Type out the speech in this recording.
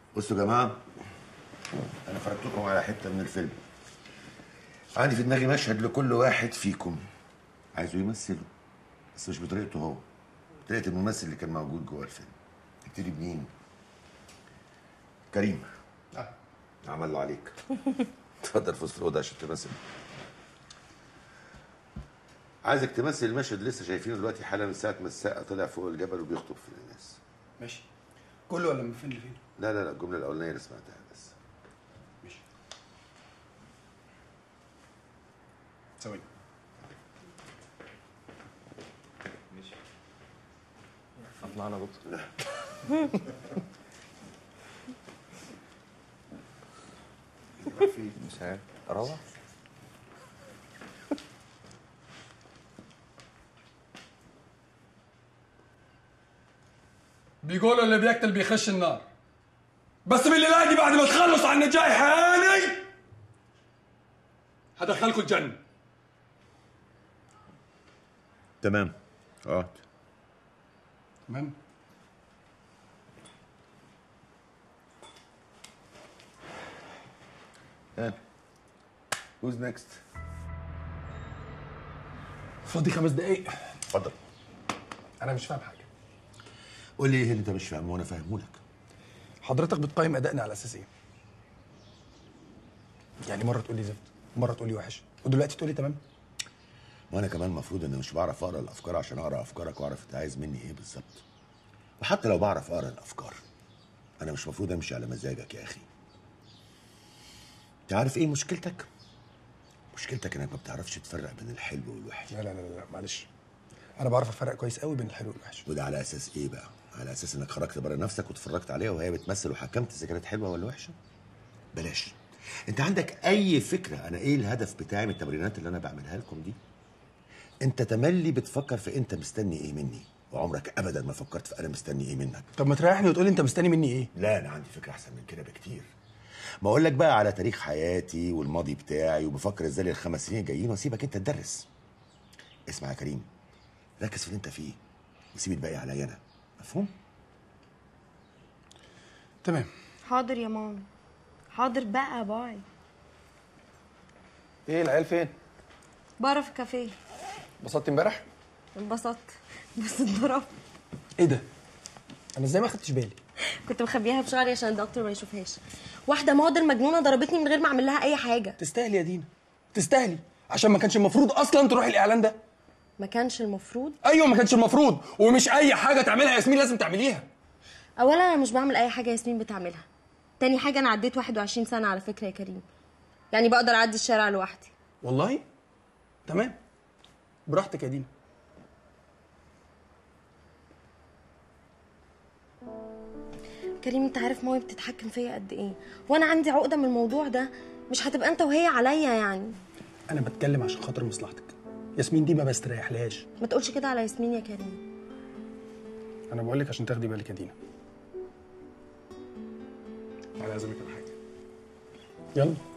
بصوا يا جماعه انا فرجتكم على حته من الفيلم عندي في دماغي مشهد لكل واحد فيكم عايزه يمثله بس مش بطريقته هو بطريقه الممثل اللي كان موجود جوه الفيلم نبتدي بمين كريم عمل اللي عليك اتفضل في وسط الاوضه عشان تمثل عايزك تمثل المشهد اللي لسه شايفينه دلوقتي حالا من ساعه ما الساقه طلع فوق الجبل وبيخطب في الناس ماشي كله ولا من فين لفين؟ لا لا لا الجمله الاولانيه اللي سمعتها بس ماشي ثواني اطلعنا يا دكتور مش عارف اروح بيقولوا اللي بيقتل بيخش النار بس بالليلة دي بعد ما تخلص عن نجاي هاني هدخلكم الجنة تمام اه تمام who's next فاضي خمس دقايق اتفضل انا مش فاهم حاجة قول لي ايه اللي انت مش فاهمه وانا فاهمه لك حضرتك بتقيم ادائنا على اساس ايه؟ يعني مرة تقول لي زفت مرة تقول لي وحش ودلوقتي تقول لي تمام وانا كمان المفروض اني مش بعرف اقرا الافكار عشان اقرا افكارك واعرف انت عايز مني ايه بالظبط وحتى لو بعرف اقرا الافكار انا مش المفروض امشي على مزاجك يا اخي انت عارف ايه مشكلتك مشكلتك انك ما بتعرفش تفرق بين الحلو والوحش لا لا لا لا معلش انا بعرف افرق كويس قوي بين الحلو والوحش وده على اساس ايه بقى على اساس انك خرجت بره نفسك واتفرجت عليها وهي بتمثل وحكمت اذا كانت حلوه ولا وحشه بلاش انت عندك اي فكره انا ايه الهدف بتاعي من التمرينات اللي انا بعملها لكم دي انت تملي بتفكر في انت مستني ايه مني وعمرك ابدا ما فكرت في انا مستني ايه منك طب ما تريحني وتقول لي انت مستني مني ايه؟ لا انا عندي فكره احسن من كده بكتير ما اقول لك بقى على تاريخ حياتي والماضي بتاعي وبفكر ازاي للخمس سنين الجايين واسيبك انت تدرس اسمع يا كريم ركز في اللي انت فيه وسيب الباقي عليا انا مفهوم تمام حاضر يا ماما حاضر بقى باي ايه العيال فين؟ بره في الكافيه انبسطت امبارح؟ انبسطت بس اتضربت ايه ده؟ انا ازاي ما خدتش بالي؟ كنت مخبيها في شعري عشان الدكتور ما يشوفهاش واحده مودر مجنونه ضربتني من غير ما اعمل لها اي حاجه تستاهلي يا دينا تستاهلي عشان ما كانش المفروض اصلا تروحي الاعلان ده ما كانش المفروض ايوه ما كانش المفروض ومش اي حاجه تعملها ياسمين لازم تعمليها اولا انا مش بعمل اي حاجه ياسمين بتعملها تاني حاجه انا عديت 21 سنه على فكره يا كريم يعني بقدر اعدي الشارع لوحدي والله تمام براحتك يا دينا كريم انت عارف مامي بتتحكم فيا قد ايه وانا عندي عقده من الموضوع ده مش هتبقى انت وهي عليا يعني انا بتكلم عشان خاطر مصلحتك ياسمين دي ما بستريحلهاش ما تقولش كده على ياسمين يا كريم انا بقول لك عشان تاخدي بالك يا دينا تعالى اعزمك على حاجه يلا